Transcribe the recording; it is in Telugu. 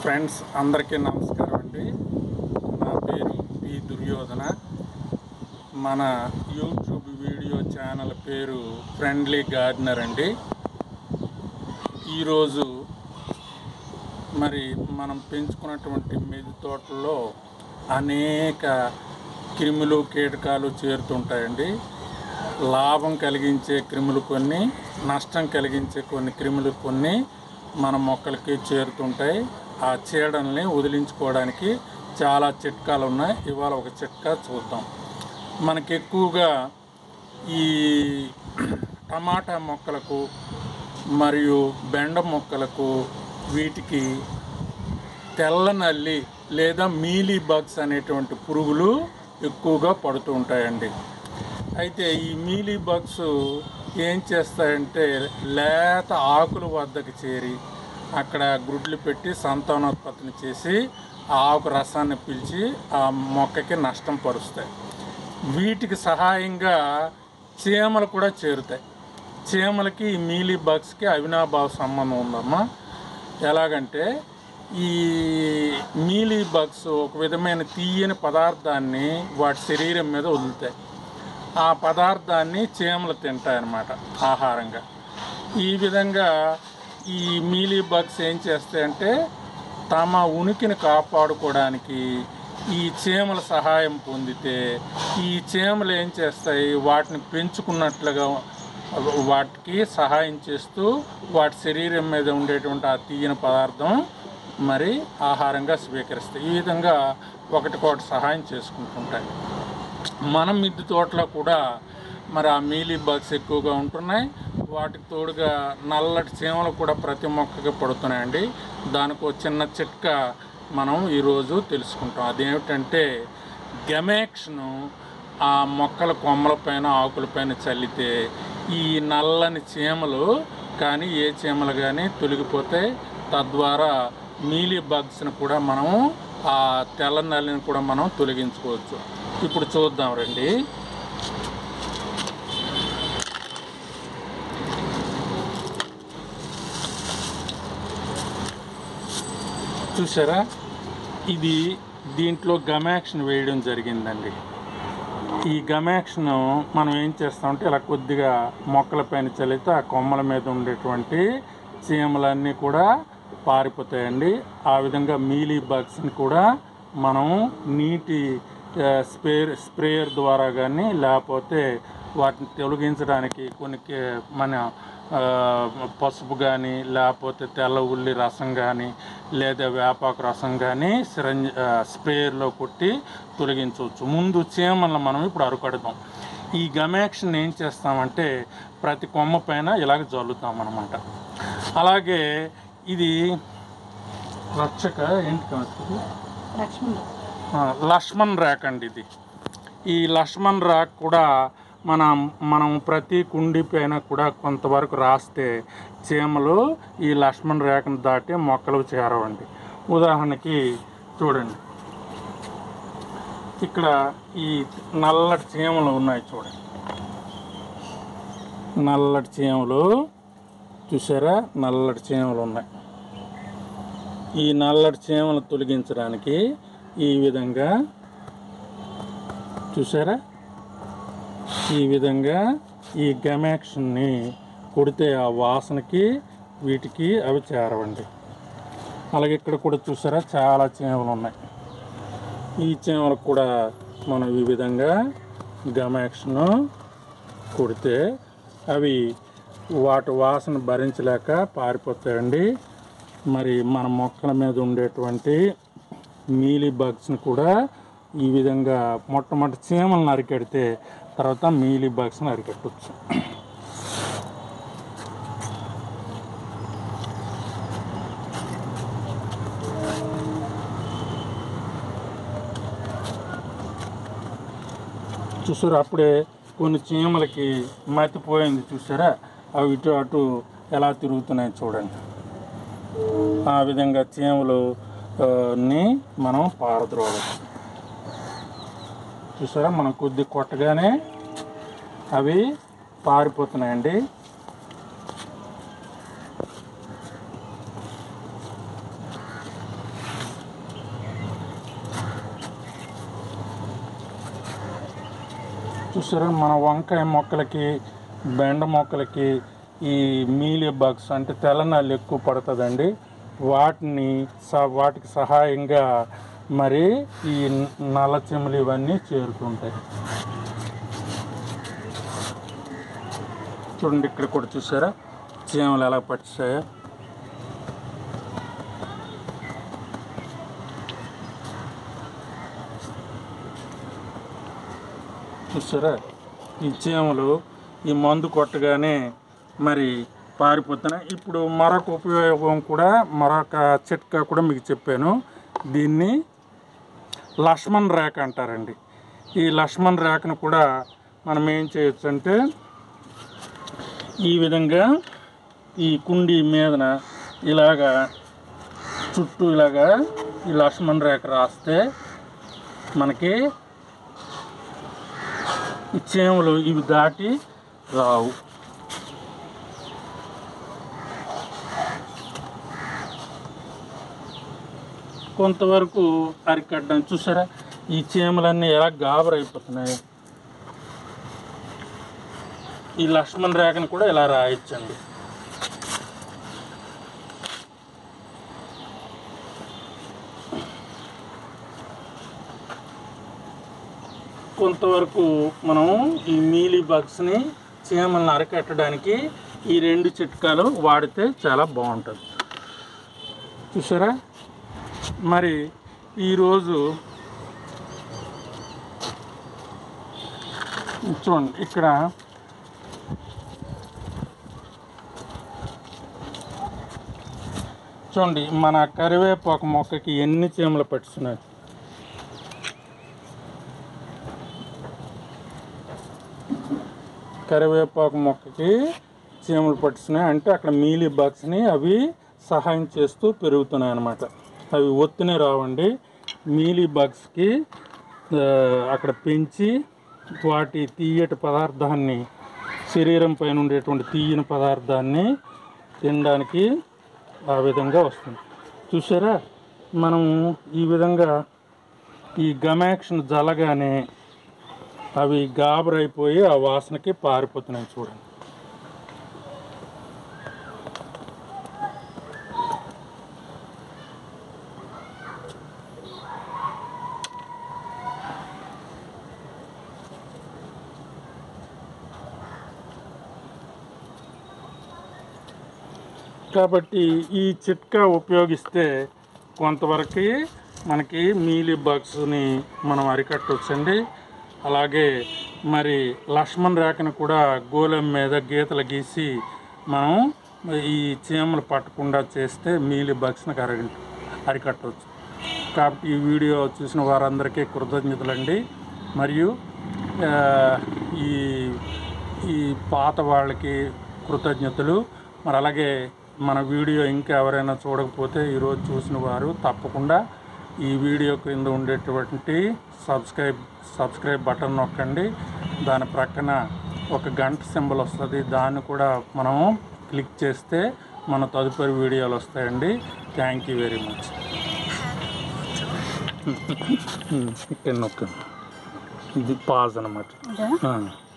ఫ్రెండ్స్ అందరికీ నమస్కారం అండి నా పేరు పి దుర్యోధన మన యూట్యూబ్ వీడియో ఛానల్ పేరు ఫ్రెండ్లీ గార్డెనర్ అండి ఈరోజు మరి మనం పెంచుకున్నటువంటి మిది తోటల్లో అనేక క్రిములు కీటకాలు చేరుతుంటాయండి లాభం కలిగించే క్రిములు కొన్ని నష్టం కలిగించే కొన్ని క్రిములు కొన్ని మన మొక్కలకి చేరుతుంటాయి ఆ చీడల్ని వదిలించుకోవడానికి చాలా చిట్కాలు ఉన్నాయి ఇవాళ ఒక చిట్కా చూద్దాం మనకి ఎక్కువగా ఈ టమాటా మొక్కలకు మరియు బెండ మొక్కలకు వీటికి తెల్ల నల్లి లేదా మీలీ బగ్స్ అనేటువంటి పురుగులు ఎక్కువగా పడుతూ ఉంటాయండి అయితే ఈ మీలీ బగ్స్ ఏం చేస్తాయంటే లేత ఆకుల వద్దకు చేరి అక్కడ గుడ్లు పెట్టి సంతానోత్పత్తిని చేసి ఆ ఆకు రసాన్ని పీల్చి ఆ మొక్కకి నష్టం పరుస్తాయి వీటికి సహాయంగా చీమలు కూడా చేరుతాయి చీమలకి ఈ మీలీ బగ్స్కి అవినాభావ సంబంధం ఉందమ్మా ఎలాగంటే ఈ మీలీ బగ్స్ ఒక విధమైన తీయని పదార్థాన్ని వాటి శరీరం మీద వదులుతాయి ఆ పదార్థాన్ని చీమలు తింటాయి అన్నమాట ఆహారంగా ఈ విధంగా ఈ మీలీ బగ్స్ ఏం చేస్తాయంటే తమ ఉనికిని కాపాడుకోవడానికి ఈ చీమల సహాయం పొందితే ఈ చీమలు ఏం చేస్తాయి వాటిని పెంచుకున్నట్లుగా వాటికి సహాయం చేస్తూ వాటి శరీరం మీద ఉండేటువంటి ఆ తీయని పదార్థం మరి ఆహారంగా స్వీకరిస్తాయి ఈ విధంగా ఒకటికొకటి సహాయం చేసుకుంటుంటాయి మన మిద్దె తోటలో కూడా మరి ఆ మీలీ బగ్స్ ఎక్కువగా ఉంటున్నాయి వాటికి తోడుగా నల్లటి చీమలు కూడా ప్రతి మొక్కకి పడుతున్నాయండి దానికి ఒక చిన్న చిట్కా మనం ఈరోజు తెలుసుకుంటాం అదేమిటంటే గెమాక్స్ను ఆ మొక్కల కొమ్మలపైన ఆకులపైన చల్లితే ఈ నల్లని చీమలు కానీ ఏ చీమలు కానీ తొలగిపోతాయి తద్వారా మీలీ బగ్స్ని కూడా మనం ఆ తెల్ల నల్లిని కూడా మనం తొలగించుకోవచ్చు ఇప్పుడు చూద్దాం రండి చూసారా ఇది దీంట్లో గమాక్షన్ వేయడం జరిగిందండి ఈ గమాక్షన్ మనం ఏం చేస్తామంటే ఇలా కొద్దిగా మొక్కల పైన చల్లితే ఆ కొమ్మల మీద ఉండేటువంటి చీమలన్నీ కూడా పారిపోతాయండి ఆ విధంగా మీలీ బగ్స్ని కూడా మనం నీటి ఆ, స్ప్రేయర్ స్ప్రేయర్ ద్వారా కానీ లేకపోతే వాటిని తొలగించడానికి కొన్ని కే- మన ఆ, పసుపు కానీ లేకపోతే తెల్ల ఉల్లి రసం కానీ లేదా వేపాకు రసం కానీ సిరంజ ఆ, స్ప్రేయర్లో కొట్టి తొలగించవచ్చు ముందు చీమలను మనం ఇప్పుడు అరుకడదాం ఈ గమాక్షన్ ఏం చేస్తామంటే ప్రతి కొమ్మ పైన ఇలాగ జల్లుతాం అనమాట అలాగే ఇది రక్షక ఏంటి కాదు లక్ష్మణ్ ఆ, లక్ష్మణ్ ర్యాక్ అండి ఇది ఈ లక్ష్మణ్ ర్యాక్ కూడా మనం మనం ప్రతి కుండి పైన కూడా కొంతవరకు రాస్తే చీమలు ఈ లక్ష్మణ్ రేఖను దాటి మొక్కలు చేరవండి ఉదాహరణకి చూడండి ఇక్కడ ఈ నల్లటి చీమలు ఉన్నాయి చూడండి నల్లటి చీమలు చూసారా నల్లటి చీమలు ఉన్నాయి ఈ నల్లటి చీమలు తొలగించడానికి ఈ విధంగా చూసారా ఈ విధంగా ఈ గమాక్షన్ని కొడితే ఆ వాసనకి వీటికి అవి చేరవండి అలాగే ఇక్కడ కూడా చూసారా చాలా చీమలు ఉన్నాయి ఈ చీమలకు కూడా మనం ఈ విధంగా గమాక్షన్ కొడితే అవి వాటి వాసన భరించలేక పారిపోతాయండి మరి మన మొక్కల మీద ఉండేటువంటి మీలీ బగ్స్ని కూడా ఈ విధంగా మొట్టమొదటి చీమలను అరికెడితే తర్వాత మీలీ బగ్స్ని అరికెట్టవచ్చు చూసారా అప్పుడే కొన్ని చీమలకి మతిపోయింది చూసారా అవి ఇటు అటు ఎలా తిరుగుతున్నాయి చూడండి ఆ విధంగా చీమలు ఆ, ని మనం పారద్రోవాలి చూసారా మనం కొద్ది కొట్టగానే అవి పారిపోతున్నాయండి చూసారా మన వంకాయ మొక్కలకి బెండ మొక్కలకి ఈ మీలియ బగ్స్ అంటే తెల్లనాళ్ళు ఎక్కువ పడుతుందండి వాటిని స వాటికి సహాయంగా మరి ఈ నల్ల చెములు ఇవన్నీ చేరుతుంటాయి చూడండి ఇక్కడ కూడా చూసారా చీమలు ఎలా పట్టిస్తాయో చూసారా ఈ చీమలు ఈ మందు కొట్టగానే మరి పారిపోతున్నాయి ఇప్పుడు మరొక ఉపయోగం కూడా మరొక చిట్కా కూడా మీకు చెప్పాను దీన్ని లక్ష్మణ్ రేఖ అంటారండి ఈ లక్ష్మణ్ రేఖను కూడా మనం ఏం చేయొచ్చు అంటే ఈ విధంగా ఈ కుండీ మీదన ఇలాగా చుట్టూ ఇలాగా ఈ లక్ష్మణ్ రేఖ రాస్తే మనకి ఈ చీమలు ఇవి దాటి రావు కొంతవరకు అరికట్టడం చూసారా ఈ చీమలన్నీ ఎలా గాబరైపోతున్నాయి ఈ లక్ష్మణ్ రేఖను కూడా ఇలా రాయొచ్చండి కొంతవరకు మనం ఈ మీలీ బగ్స్ని చీమలను అరికట్టడానికి ఈ రెండు చిట్కాలు వాడితే చాలా బాగుంటుంది చూసారా మరి ఈరోజు చూడండి ఇక్కడ చూడండి మన కరివేపాకు మొక్కకి ఎన్ని చీమలు పట్టుతున్నాయి కరివేపాకు మొక్కకి చీమలు పట్టుతున్నాయి అంటే అక్కడ మీలీ బాక్స్ని అవి సహాయం చేస్తూ పెరుగుతున్నాయి అన్నమాట అవి ఒత్తినే రావండి మీలీ బాక్స్కి అక్కడ పెంచి వాటి తీయటి పదార్థాన్ని శరీరం పైన ఉండేటువంటి తీయని పదార్థాన్ని తినడానికి ఆ విధంగా వస్తుంది చూసారా మనం ఈ విధంగా ఈ గమాక్షన్ జలగానే అవి గాబరైపోయి ఆ వాసనకి పారిపోతున్నాయి చూడండి కాబట్టి ఈ చిట్కా ఉపయోగిస్తే కొంతవరకు మనకి మీలీ బగ్స్ని మనం అరికట్టవచ్చండి అలాగే మరి లక్ష్మణ్ రేఖను కూడా గోళం మీద గీతలు గీసి మనం ఈ చీమలు పట్టకుండా చేస్తే మీలీ బగ్స్ని అరి అరికట్టవచ్చు కాబట్టి ఈ వీడియో చూసిన వారందరికీ కృతజ్ఞతలండి మరియు ఆ, ఈ ఈ పాత వాళ్ళకి కృతజ్ఞతలు మరి అలాగే మన వీడియో ఇంకా ఎవరైనా చూడకపోతే ఈరోజు చూసిన వారు తప్పకుండా ఈ వీడియో క్రింద ఉండేటువంటి సబ్స్క్రైబ్ సబ్స్క్రైబ్ బటన్ నొక్కండి దాని ప్రక్కన ఒక గంట సింబల్ వస్తుంది దాన్ని కూడా మనం క్లిక్ చేస్తే మన తదుపరి వీడియోలు వస్తాయండి థ్యాంక్ యూ వెరీ మచ్ ఇక్కడ నొక్కండి ఇది పాజ్ అనమాట ఇదా? ఆ.